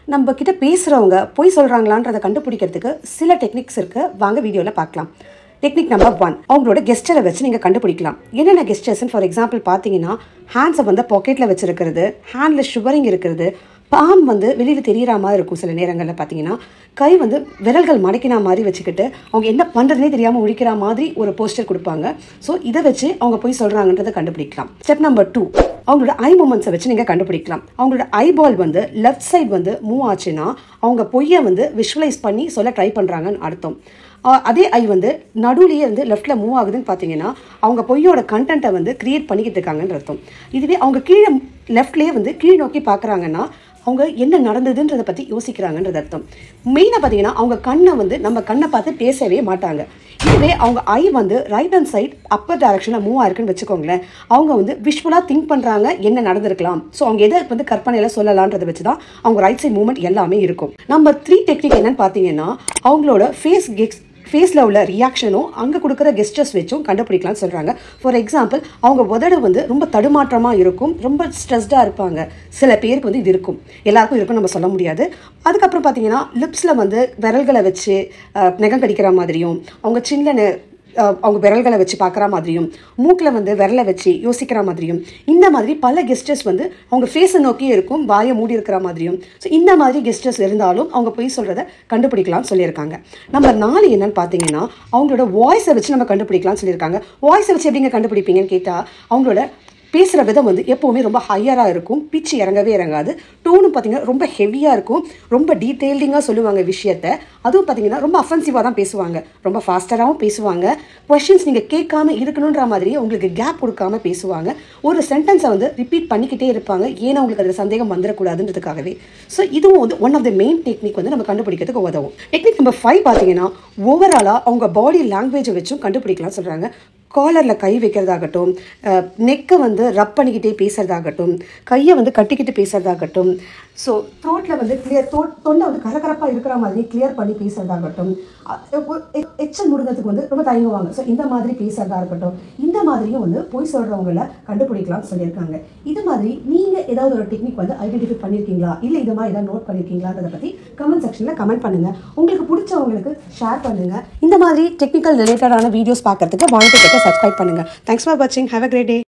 நம்ம கிட்ட பேசுகிறவங்க பொய் சொல்கிறாங்களான்றதை கண்டுபிடிக்கிறதுக்கு சில டெக்னிக்ஸ் இருக்கு வாங்க வீடியோவில் பார்க்கலாம் டெக்னிக் நம்பர் ஒன் அவங்களோட கெஸ்டரை வச்சு நீங்கள் கண்டுபிடிக்கலாம் என்னென்ன கெஸ்டர்ஸ்னு ஃபார் எக்ஸாம்பிள் பார்த்தீங்கன்னா ஹேண்ட்ஸை வந்து பாக்கெட்டில் வச்சிருக்கிறது ஹேண்டில் ஷுவரிங் இருக்கிறது பாம் வந்து வெளியில் தெரியற மாதிரி இருக்கும் சில நேரங்களில் பார்த்தீங்கன்னா கை வந்து விரல்கள் மடக்கின மாதிரி வச்சுக்கிட்டு அவங்க என்ன பண்ணுறதுனே தெரியாமல் ஒழிக்கிற மாதிரி ஒரு போஸ்டர் கொடுப்பாங்க ஸோ இதை வச்சு அவங்க போய் சொல்கிறாங்கன்றதை கண்டுபிடிக்கலாம் ஸ்டெப் நம்பர் டூ அவங்களோட ஐ மூமெண்ட்ஸை வச்சு நீங்கள் கண்டுபிடிக்கலாம் அவங்களோட ஐபால் வந்து லெஃப்ட் சைடு வந்து மூவ் ஆச்சுன்னா அவங்க பொய்யை வந்து விஷுவலைஸ் பண்ணி சொல்ல ட்ரை பண்ணுறாங்கன்னு அர்த்தம் ஆஹ் அதே ஐ வந்து நடுவுலயே வந்து லெஃப்ட்ல மூவ் ஆகுதுன்னு பார்த்தீங்கன்னா அவங்க பொய்யோட கண்டென்ட்டை வந்து கிரியேட் பண்ணிக்கிட்டு இருக்காங்கன்னு அர்த்தம் இதுவே அவங்க கீழே லெஃப்ட்லேயே வந்து கீழ் நோக்கி பார்க்குறாங்கன்னா அவங்க என்ன நடந்ததுன்றதை பற்றி யோசிக்கிறாங்கன்றது அர்த்தம் மெயினாக பார்த்தீங்கன்னா அவங்க கண்ணை வந்து நம்ம கண்ணை பார்த்து பேசவே மாட்டாங்க இதுவே அவங்க ஐ வந்து ரைட் ஹேண்ட் சைட் அப்பர் டைரக்ஷனில் மூவ் ஆயிருக்குன்னு வச்சுக்கோங்களேன் அவங்க வந்து விஷுவலாக திங்க் பண்ணுறாங்க என்ன நடந்திருக்கலாம் ஸோ அவங்க எதை வந்து கற்பனையில் சொல்லலான்றதை வச்சு தான் அவங்க ரைட் சைட் மூவ்மெண்ட் எல்லாமே இருக்கும் நம்பர் த்ரீ டெக்னிக் என்னன்னு பார்த்தீங்கன்னா அவங்களோட ஃபேஸ் கெக்ஸ் ஃபேஸில் உள்ள ரியாக்ஷனும் அங்கே கொடுக்குற கெஸ்டர்ஸ் வச்சும் கண்டுபிடிக்கலாம்னு சொல்கிறாங்க ஃபார் எக்ஸாம்பிள் அவங்க உதடு வந்து ரொம்ப தடுமாற்றமாக இருக்கும் ரொம்ப ஸ்ட்ரெஸ்டாக இருப்பாங்க சில பேருக்கு வந்து இது இருக்கும் எல்லாருக்கும் இருக்கும் நம்ம சொல்ல முடியாது அதுக்கப்புறம் பார்த்தீங்கன்னா லிப்ஸில் வந்து விரல்களை வச்சு அஹ், நகம் கடிக்கிற மாதிரியும் அவங்க சின்ன அஹ் அவங்க விரல்களை வச்சு பார்க்குற மாதிரியும் மூக்கில் வந்து விரலை வச்சு யோசிக்கிற மாதிரியும் இந்த மாதிரி பல கெஸ்டர்ஸ் வந்து அவங்க ஃபேஸை நோக்கியே இருக்கும் வாயை மூடி இருக்கிற மாதிரியும் ஸோ இந்த மாதிரி கெஸ்டர்ஸ் இருந்தாலும் அவங்க பொய் சொல்கிறத கண்டுபிடிக்கலாம்னு சொல்லியிருக்காங்க நம்பர் நாலு என்னன்னு பார்த்தீங்கன்னா அவங்களோட வாய்ஸை வச்சு நம்ம கண்டுபிடிக்கலாம்னு சொல்லியிருக்காங்க வாய்ஸை வச்சு எப்படிங்க கண்டுபிடிப்பீங்கன்னு கேட்டால் அவங்களோட பேசுகிற விதம் வந்து எப்போவுமே ரொம்ப ஹையராக இருக்கும் பிச்சு இறங்கவே இறங்காது டோனும் பார்த்தீங்கன்னா ரொம்ப ஹெவியாக இருக்கும் ரொம்ப டீட்டெயில்டிங்காக சொல்லுவாங்க விஷயத்த அதுவும் பார்த்தீங்கன்னா ரொம்ப அஃபென்சிவாக தான் பேசுவாங்க ரொம்ப ஃபாஸ்டராகவும் பேசுவாங்க கொஷின்ஸ் நீங்கள் கேட்காம இருக்கணுன்ற மாதிரி உங்களுக்கு கேப் கொடுக்காம பேசுவாங்க ஒரு சென்டென்ஸை வந்து ரிப்பீட் பண்ணிக்கிட்டே இருப்பாங்க ஏன்னா உங்களுக்கு அதில் சந்தேகம் வந்துடக்கூடாதுன்றதுக்காகவே ஸோ இதுவும் வந்து one of the main technique வந்து நம்ம கண்டுபிடிக்கிறதுக்கு உதவும் டெக்னிக் நம்பர் ஃபைவ் பார்த்தீங்கன்னா ஓவராலாக அவங்க பாடி லாங்குவேஜை வச்சும் கண்டுபிடிக்கலாம் சொல்கிறாங்க காலரில் கை வைக்கிறதாகட்டும் நெக்கை வந்து ரப் பண்ணிக்கிட்டே பேசுறதாகட்டும் கையை வந்து கட்டிக்கிட்டு பேசுறதாகட்டும் ஸோ த்ரோட்டில் வந்து கிளியர் தோ தொண்டை வந்து கரகரப்பாக இருக்கிற மாதிரி கிளியர் பண்ணி பேசுறதாகட்டும் அ- ஒரு எ- எச்சல் முடுங்கிறதுக்கு வந்து ரொம்ப தயங்குவாங்க ஸோ இந்த மாதிரி பேசுறதா இருக்கட்டும் இந்த மாதிரியும் வந்து பொய் சொல்கிறவங்கள கண்டுபிடிக்கலாம்னு சொல்லியிருக்காங்க இது மாதிரி நீங்கள் ஏதாவது ஒரு டெக்னிக் வந்து ஐடென்டிஃபை பண்ணியிருக்கீங்களா இல்லை இது மாதிரி ஏதாவது நோட் பண்ணியிருக்கீங்களான்றதை பற்றி கமெண்ட் செக்ஷனில் கமெண்ட் பண்ணுங்கள் உங்களுக்கு பிடிச்சவங்களுக்கு ஷேர் பண்ணுங்கள் இந்த மாதிரி டெக்னிக்கல் ரிலேட்டடான வீடியோஸ் பார்க்கறதுக்கு வாண்டட் சப்ஸ்கிரைப் பண்ணுங்கள் தேங்க்ஸ் ஃபார் வாட்சிங் ஹேவ் அ கிரேட் டே